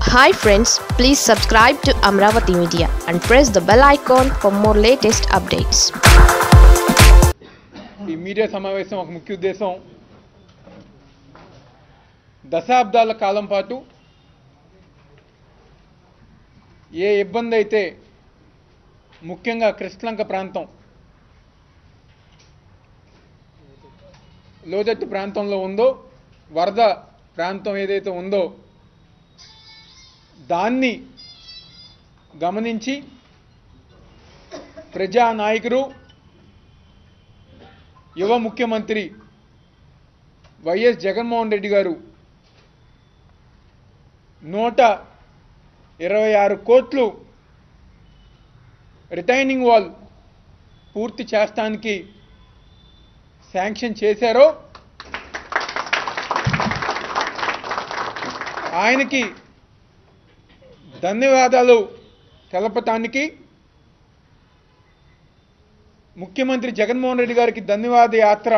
hi friends please subscribe to Amaravati media and press the bell icon for more latest updates ఈ media సమావేశం ఒక ముఖ్య ఉద్దేశం దశాబ్దాల కాలం పాటు ఏ ఇబ్బంది అయితే ముఖ్యంగా కృష్ణలంక ప్రాంతం లోతట్టు ప్రాంతంలో ఉందో వరద ప్రాంతం ఏదైతే ఉందో దాన్ని గమనించి ప్రజానాయకుడు యువ ముఖ్యమంత్రి వైఎస్ జగన్మోహన్ రెడ్డి గారు నూట ఇరవై ఆరు కోట్లు రిటైనింగ్ వాల్ పూర్తి చేస్తానికి శాంక్షన్ చేశారో ఆయనకి ధన్యవాదాలు తెలపటానికి ముఖ్యమంత్రి జగన్మోహన్ రెడ్డి గారికి ధన్యవాద యాత్ర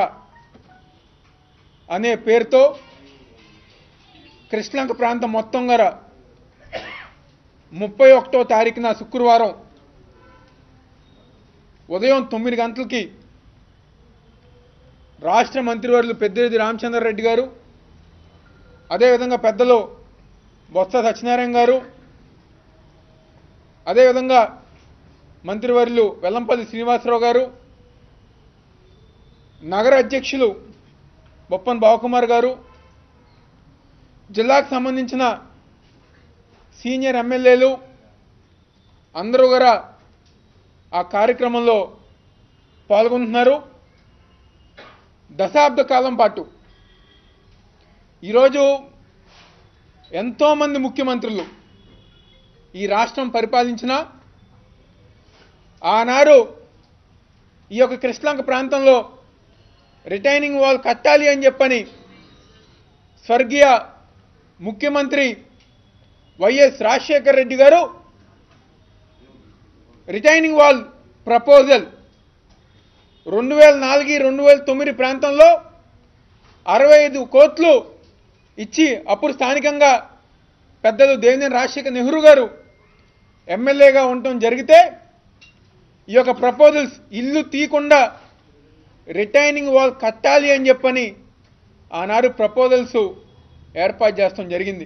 అనే పేరుతో కృష్ణలంక ప్రాంతం మొత్తం గల ముప్పై ఒకటో తారీఖున శుక్రవారం ఉదయం తొమ్మిది గంటలకి రాష్ట్ర మంత్రివర్యులు పెద్దిరెడ్డి రామచంద్రారెడ్డి గారు అదేవిధంగా పెద్దలు బొత్స సత్యనారాయణ గారు అదేవిధంగా మంత్రివర్యులు వెల్లంపల్లి శ్రీనివాసరావు గారు నగర అధ్యక్షులు బొప్పన్ బావకుమార్ గారు జిల్లాకు సంబంధించిన సీనియర్ ఎమ్మెల్యేలు అందరూ కూడా ఆ కార్యక్రమంలో పాల్గొంటున్నారు దశాబ్ద కాలం పాటు ఈరోజు ఎంతోమంది ముఖ్యమంత్రులు ఈ రాష్ట్రం పరిపాలించిన ఆనాడు ఈ యొక్క కృష్ణలంక ప్రాంతంలో రిటైనింగ్ వాల్ కట్టాలి అని చెప్పని స్వర్గీయ ముఖ్యమంత్రి వైఎస్ రాజశేఖర్ రెడ్డి గారు రిటైనింగ్ వాల్ ప్రపోజల్ రెండు వేల నాలుగు రెండు వేల తొమ్మిది ప్రాంతంలో అరవై ఐదు కోట్లు ఇచ్చి అప్పుడు స్థానికంగా పెద్దలు దేవినేని రాజశేఖర్ నెహ్రూ గారు ఎమ్మెల్యేగా ఉండటం జరిగితే ఈ యొక్క ప్రపోజల్స్ ఇల్లు తీయకుండా రిటైనింగ్ వాల్ కట్టాలి అని చెప్పని ఆనాడు ప్రపోజల్స్ ఏర్పాటు చేస్తాం జరిగింది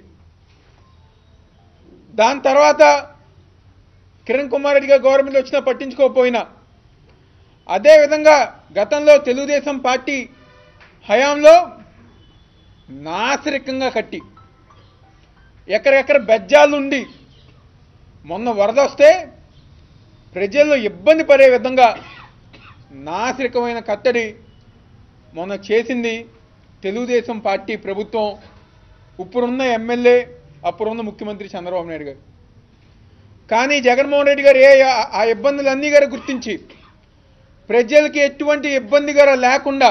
దాని తర్వాత కిరణ్ కుమార్ రెడ్డి గారు గవర్నమెంట్ వచ్చినా పట్టించుకోకపోయినా అదేవిధంగా గతంలో తెలుగుదేశం పార్టీ హయాంలో నాసిరకంగా కట్టి ఎక్కడెక్కడ బెజ్జాలుండి మొన్న వరద వస్తే ప్రజలు ఇబ్బంది పడే విధంగా నాసిరకమైన కట్టడి మొన్న చేసింది తెలుగుదేశం పార్టీ ప్రభుత్వం ఇప్పుడున్న ఎమ్మెల్యే అప్పుడున్న ముఖ్యమంత్రి చంద్రబాబు నాయుడు గారు కానీ జగన్మోహన్ రెడ్డి గారు ఏ ఆ ఇబ్బందులన్నీ గారు గుర్తించి ప్రజలకి ఎటువంటి ఇబ్బంది గారు లేకుండా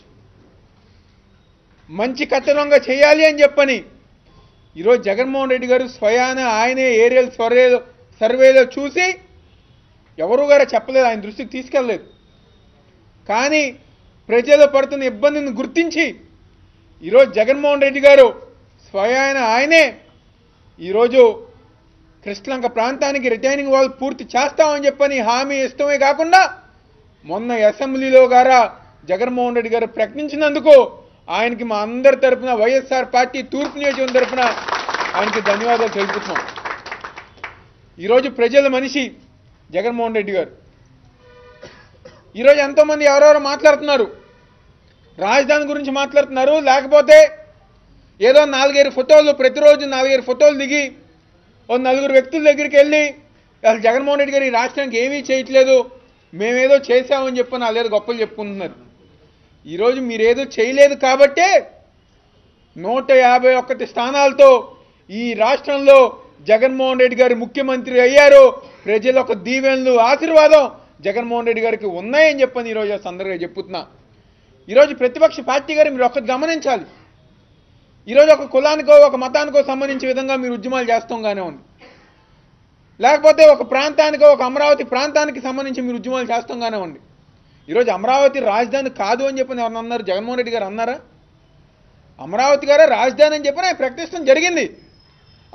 మంచి కట్టడంగా చేయాలి అని చెప్పని ఈరోజు జగన్మోహన్ రెడ్డి గారు స్వయాన ఆయనే ఏరియల్ సర్వేలో సర్వేలో చూసి ఎవరు గారు చెప్పలేదు ఆయన దృష్టికి తీసుకెళ్ళలేదు కానీ ప్రజలు పడుతున్న ఇబ్బందిని గుర్తించి ఈరోజు జగన్మోహన్ రెడ్డి గారు స్వయాన ఆయనే ఈరోజు కృష్ణలంక ప్రాంతానికి రిటైనింగ్ వాల్ పూర్తి చేస్తామని చెప్పని హామీ ఇష్టమే కాకుండా మొన్న అసెంబ్లీలో గారా జగన్మోహన్ రెడ్డి గారు ప్రకటించినందుకు ఆయనకి మా అందరి తరఫున వైఎస్ఆర్ పార్టీ తూర్పు నియోజకవర్గం తరఫున ఆయనకి ధన్యవాదాలు తెలుపుతున్నాం ఈరోజు ప్రజల మనిషి జగన్మోహన్ రెడ్డి గారు ఈరోజు ఎంతోమంది ఎవరెవరో మాట్లాడుతున్నారు రాజధాని గురించి మాట్లాడుతున్నారు లేకపోతే ఏదో నాలుగైదు ఫోటోలు ప్రతిరోజు నాలుగైదు ఫోటోలు దిగి ఓ నలుగురు వ్యక్తుల దగ్గరికి వెళ్ళి అసలు జగన్మోహన్ రెడ్డి గారు ఈ రాష్ట్రానికి ఏమీ చేయట్లేదు మేమేదో చేశామని చెప్పని వాళ్ళేదో గొప్పలు చెప్పుకుంటున్నారు ఈరోజు మీరేదో చేయలేదు కాబట్టే నూట యాభై ఒక్కటి స్థానాలతో ఈ రాష్ట్రంలో జగన్మోహన్ రెడ్డి గారు ముఖ్యమంత్రి అయ్యారు ప్రజల ఒక దీవెనలు ఆశీర్వాదం జగన్మోహన్ రెడ్డి గారికి ఉన్నాయని చెప్పని ఈరోజు ఆ సందర్భంగా చెప్పుతున్నా ఈరోజు ప్రతిపక్ష పార్టీ గారు మీరు ఒక్కటి గమనించాలి ఈరోజు ఒక కులానికో ఒక మతానికో సంబంధించిన విధంగా మీరు ఉద్యమాలు చేస్తాంగానే ఉంది లేకపోతే ఒక ప్రాంతానికో ఒక అమరావతి ప్రాంతానికి సంబంధించి మీరు ఉద్యమాలు చేస్తాంగానే ఉంది ఈరోజు అమరావతి రాజధాని కాదు అని చెప్పని ఎవరన్నా అన్నారు జగన్మోహన్ రెడ్డి గారు అన్నారా అమరావతి గారే రాజధాని అని చెప్పి ఆయన ప్రకటించడం జరిగింది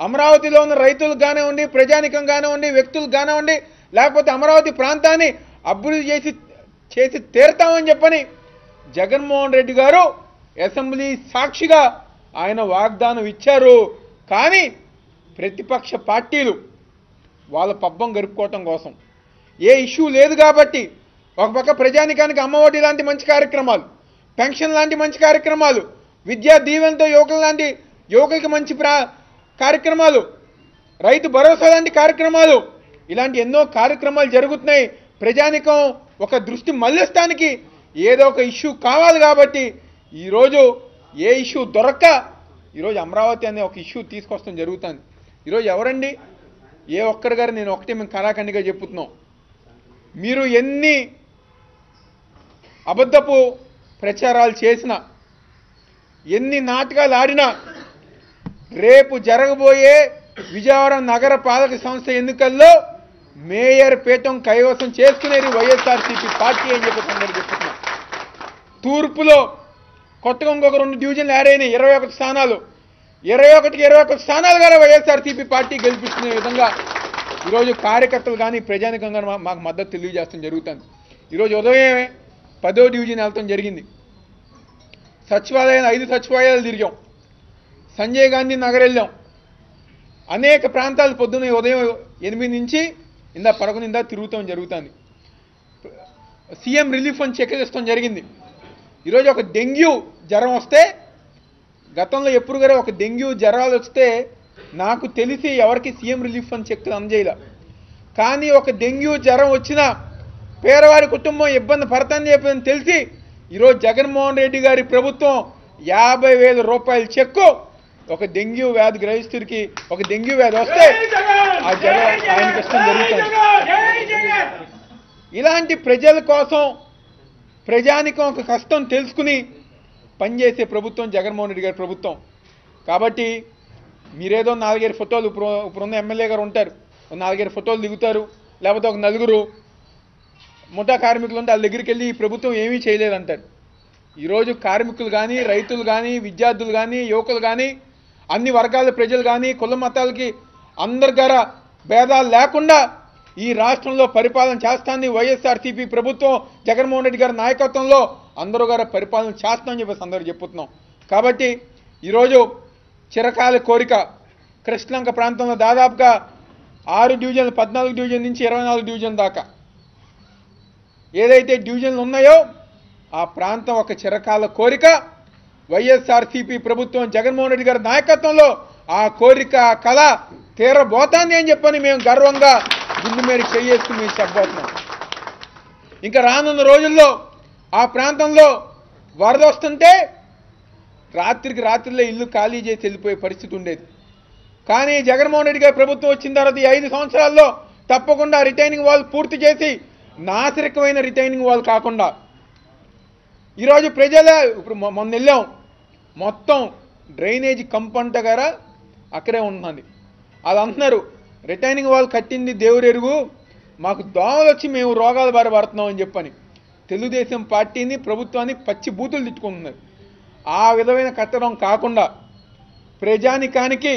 అమరావతిలో ఉన్న రైతులకు కానివ్వండి ప్రజానికం కానివ్వండి వ్యక్తులకు కానివ్వండి లేకపోతే అమరావతి ప్రాంతాన్ని అభివృద్ధి చేసి చేసి తీరుతామని చెప్పని జగన్మోహన్ రెడ్డి గారు అసెంబ్లీ సాక్షిగా ఆయన వాగ్దానం ఇచ్చారు కానీ ప్రతిపక్ష పార్టీలు వాళ్ళ పబ్బం గడుపుకోవటం కోసం ఏ ఇష్యూ లేదు కాబట్టి ఒక పక్క ప్రజానికానికి అమ్మఒడి లాంటి మంచి కార్యక్రమాలు పెన్షన్ లాంటి మంచి కార్యక్రమాలు విద్యా దీవెనతో యువకుల లాంటి యువకులకి మంచి ప్రా కార్యక్రమాలు రైతు భరోసా లాంటి కార్యక్రమాలు ఇలాంటి ఎన్నో కార్యక్రమాలు జరుగుతున్నాయి ప్రజానికం ఒక దృష్టి మళ్ళిస్తానికి ఏదో ఒక ఇష్యూ కావాలి కాబట్టి ఈరోజు ఏ ఇష్యూ దొరక్క ఈరోజు అమరావతి అనే ఒక ఇష్యూ తీసుకొస్తాం జరుగుతుంది ఈరోజు ఎవరండి ఏ ఒక్కరి గారు నేను ఒకటే మేము కళాఖండిగా చెప్పుతున్నాం మీరు ఎన్ని అబద్ధపు ప్రచారాలు చేసినా ఎన్ని నాటకాలు ఆడినా రేపు జరగబోయే విజయవాడ నగర పాలక సంస్థ ఎన్నికల్లో మేయర్ పీఠం కైవసం చేసుకునేది వైఎస్ఆర్సీపీ పార్టీ అని చెప్పి అందరూ చెప్తున్నా తూర్పులో కొత్తగా ఇంకొక రెండు డివిజన్లు యాడ్ అయినాయి ఇరవై ఒకటి స్థానాలు ఇరవై ఒకటికి ఇరవై ఒకటి స్థానాలు కానీ వైఎస్ఆర్సీపీ పార్టీ గెలిపిస్తున్న విధంగా ఈరోజు కార్యకర్తలు కానీ ప్రజానికం కానీ మా- మాకు మద్దతు తెలియజేస్తాం జరుగుతుంది ఈరోజు ఉదయమే పదో డివిజన్ వెళ్తాం జరిగింది సచివాలయాలు ఐదు సచివాలయాలు తిరిగాం సంజయ్ గాంధీ నగర్ వెళ్ళాం అనేక ప్రాంతాలు పొద్దున్న ఉదయం ఎనిమిది నుంచి ఇందా పడకొని ఇందా తిరుగుతాం జరుగుతుంది సీఎం రిలీఫ్ అని చెక్ చేస్తాం జరిగింది ఈరోజు ఒక డెంగ్యూ జ్వరం వస్తే గతంలో ఎప్పుడు గారు ఒక డెంగ్యూ జ్వరాలు వస్తే నాకు తెలిసి ఎవరికి సీఎం రిలీఫ్ అని చెక్ అందజేయలే కానీ ఒక డెంగ్యూ జ్వరం వచ్చినా పేదవాడి కుటుంబం ఇబ్బంది పడతాని చెప్పని తెలిసి ఈరోజు జగన్మోహన్ రెడ్డి గారి ప్రభుత్వం యాభై వేల రూపాయల చెక్కు ఒక డెంగ్యూ వ్యాధి గ్రహిస్తుడికి ఒక డెంగ్యూ వ్యాధి వస్తే ఆ జగన్ ఆయనకి ఇష్టం జరుగుతుంది ఇలాంటి ప్రజల కోసం ప్రజానికం ఒక కష్టం తెలుసుకుని పనిచేసే ప్రభుత్వం జగన్మోహన్ రెడ్డి గారి ప్రభుత్వం కాబట్టి మీరేదో నాలుగైదు ఫోటోలు ఇప్పుడు ఇప్పుడున్న ఎమ్మెల్యే గారు ఉంటారు ఒక నాలుగైదు ఫోటోలు దిగుతారు లేకపోతే ఒక నలుగురు ముఠా కార్మికులు ఉంటే వాళ్ళ దగ్గరికి వెళ్ళి ఈ ప్రభుత్వం ఏమీ చేయలేదంటారు ఈరోజు కార్మికులు కానీ రైతులు కానీ విద్యార్థులు కానీ యువకులు కానీ అన్ని వర్గాల ప్రజలు కానీ కుల మతాలకి అందరి గార భేదాలు లేకుండా ఈ రాష్ట్రంలో పరిపాలన చేస్తాంది వైఎస్ఆర్సీపీ ప్రభుత్వం జగన్మోహన్ రెడ్డి గారి నాయకత్వంలో అందరూ గారు పరిపాలన చేస్తామని చెప్పేసి అందరూ చెప్పుతున్నాం కాబట్టి ఈరోజు చిరకాల కోరిక కృష్ణంక ప్రాంతంలో దాదాపుగా ఆరు డివిజన్లు పద్నాలుగు డివిజన్ నుంచి ఇరవై నాలుగు డివిజన్ దాకా ఏదైతే డివిజన్లు ఉన్నాయో ఆ ప్రాంతం ఒక చిరకాల కోరిక వైఎస్ఆర్సీపీ ప్రభుత్వం జగన్మోహన్ రెడ్డి గారి నాయకత్వంలో ఆ కోరిక ఆ కళ తీరబోతాంది అని చెప్పని మేము గర్వంగా గుండె మీద చేసుకుని మేము చెప్పబోతున్నాం ఇంకా రానున్న రోజుల్లో ఆ ప్రాంతంలో వరద వస్తుంటే రాత్రికి రాత్రిలో ఇల్లు ఖాళీ చేసి వెళ్ళిపోయే పరిస్థితి ఉండేది కానీ జగన్మోహన్ రెడ్డి గారి ప్రభుత్వం వచ్చిన తర్వాత ఈ ఐదు సంవత్సరాల్లో తప్పకుండా రిటైనింగ్ వాల్ పూర్తి చేసి నాసిరకమైన రిటైనింగ్ వాల్ కాకుండా ఈరోజు ప్రజల ఇప్పుడు మొ- మొన్న వెళ్ళాం మొత్తం డ్రైనేజ్ కంపంట గార అక్కడే ఉన్నది వాళ్ళు అంటున్నారు రిటైనింగ్ వాల్ కట్టింది దేవురెరుగు మాకు దోమలు వచ్చి మేము రోగాల బారి పడుతున్నాం అని చెప్పని తెలుగుదేశం పార్టీని ప్రభుత్వాన్ని పచ్చి బూతులు తిట్టుకుంటున్నారు ఆ విధమైన కట్టడం కాకుండా ప్రజానికానికి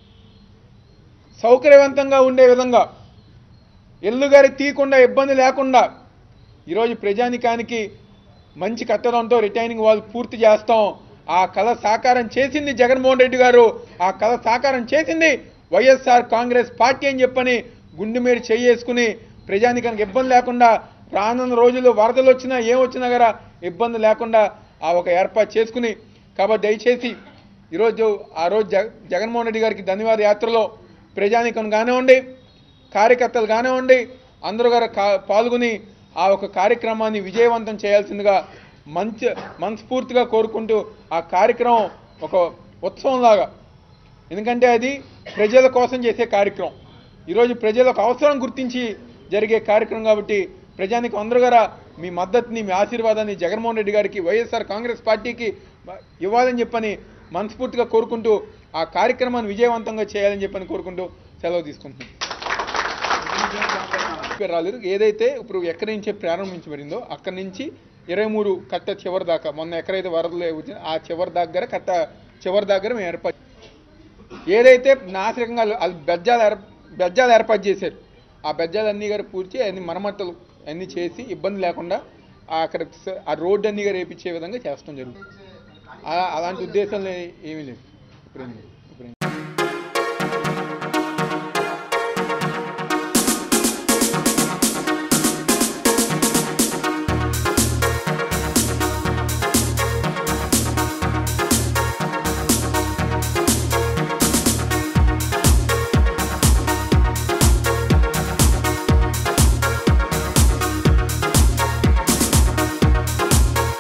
సౌకర్యవంతంగా ఉండే విధంగా ఎల్లుగారి తీయకుండా ఇబ్బంది లేకుండా ఈరోజు ప్రజానికానికి మంచి కట్టడంతో రిటైనింగ్ వాల్ పూర్తి చేస్తాం ఆ కళ సాకారం చేసింది జగన్మోహన్ రెడ్డి గారు ఆ కళ సాకారం చేసింది వైఎస్ఆర్ కాంగ్రెస్ పార్టీ అని చెప్పని గుండె మీద చేసుకుని ప్రజానికానికి ఇబ్బంది లేకుండా రానున్న రోజుల్లో వరదలు వచ్చినా ఏం వచ్చినా కదా ఇబ్బంది లేకుండా ఆ ఒక ఏర్పాటు చేసుకుని కాబట్టి దయచేసి ఈరోజు ఆ రోజు జగ జగన్మోహన్ రెడ్డి గారికి ధన్యవాద యాత్రలో ప్రజానికం కానివ్వండి కార్యకర్తలు కానివ్వండి అందరూ గారు కా పాల్గొని ఆ ఒక కార్యక్రమాన్ని విజయవంతం చేయాల్సిందిగా మంచి మనస్ఫూర్తిగా కోరుకుంటూ ఆ కార్యక్రమం ఒక ఉత్సవంలాగా ఎందుకంటే అది ప్రజల కోసం చేసే కార్యక్రమం ఈరోజు ప్రజలకు అవసరం గుర్తించి జరిగే కార్యక్రమం కాబట్టి ప్రజానికి అందరూ గారా మీ మద్దతుని మీ ఆశీర్వాదాన్ని జగన్మోహన్ రెడ్డి గారికి వైఎస్ఆర్ కాంగ్రెస్ పార్టీకి ఇవ్వాలని చెప్పని మనస్ఫూర్తిగా కోరుకుంటూ ఆ కార్యక్రమాన్ని విజయవంతంగా చేయాలని చెప్పని కోరుకుంటూ సెలవు తీసుకుంటున్నాను పేరు రాలేదు ఏదైతే ఇప్పుడు ఎక్కడి నుంచి ప్రారంభించబడిందో అక్కడి నుంచి ఇరవై మూడు కట్ట చివరి దాకా మొన్న ఎక్కడైతే వరదలు వచ్చిందో ఆ చివరి దగ్గర కట్ట చివరి దగ్గర మేము ఏర్పాటు ఏదైతే నాసిరకంగా అది బెజ్జాలు ఏర్ బెజ్జాలు ఏర్పాటు చేశారు ఆ బెజ్జాలు అన్నీ గారు పూర్తి అన్ని మరమ్మతులు అన్నీ చేసి ఇబ్బంది లేకుండా ఆ అక్కడ స- ఆ రోడ్డు అన్నీ గారు వేపించే విధంగా చేస్తాం జరుగుతుంది ఆ- అలాంటి ఉద్దేశం లే- ఏమీ లేదు ఇప్పుడు ఏమీ లేదు